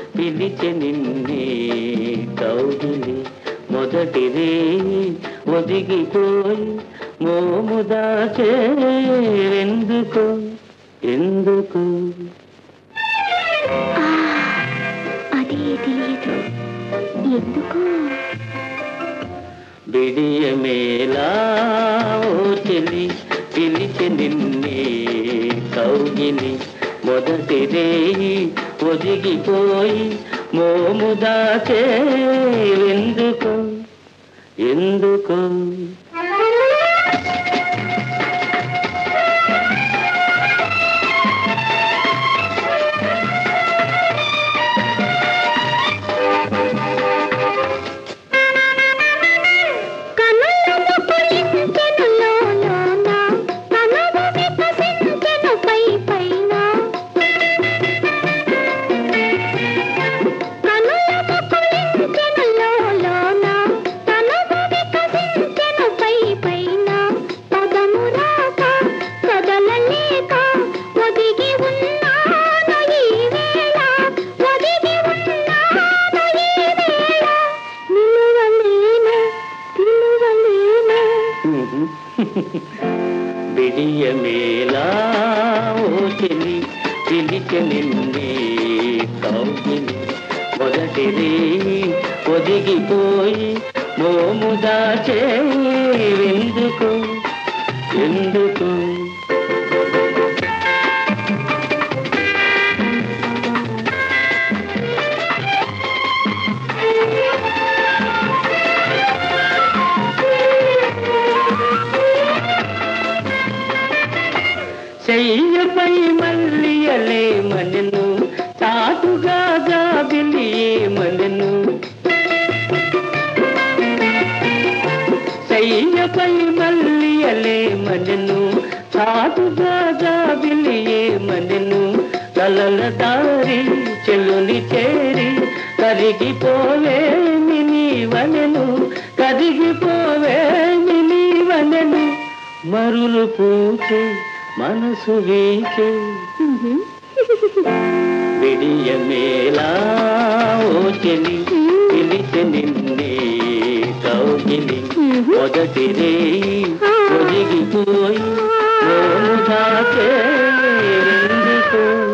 పిలిచె నిన్నే కౌగిలి మొదటిదే ఒదిగిపోయి మోము దాచే ఎందుకు ఎందుకు ఆ, అదే తెలియదు ఎందుకు బిడియమేలా ఓ చెలి పిలిచె నిన్నే కౌగిలి మొదటిదే ఒదిగిపోయి మోము దాచే ఎందుకు ఎందుకు కనులను పులించెను లోలోన, కనులు వికసించెను పై పైన. కనులను పులించెను లోలోన, కనులు వికసించెను పై పైన. పదము రాక, కదలలేక, ఒదిగి ఉన్నాను ఈ వేళ, ఒదిగి ఉన్నాను ఈ వేళ. నిలువలేను, నిలువలేను. బిడియమేలా ఓ చెలి పిలిచె నిన్నే కౌగిలి మొదటిది ఒదిగిపోయి మోము దాచే ఎందుకు ఎందుకు చెయ్యపై మల్లియలే మనను చాటుగా జాబిలియే మనను చెయ్యపై మల్లియలే మనను చాటుగా జాబిలియే మనను కలల దారి చెల్లుని చేరి కరిగిపోవేమి నీవనెను కరిగిపోవేమి నీవనెను మరులు పూచే మనసు వీచే విడియమేలా ఓ చెలి పిలిచె నిన్నే కౌగిలి మొదటిదే ఒదిగిపోయి మోము దాచే ఎందుకు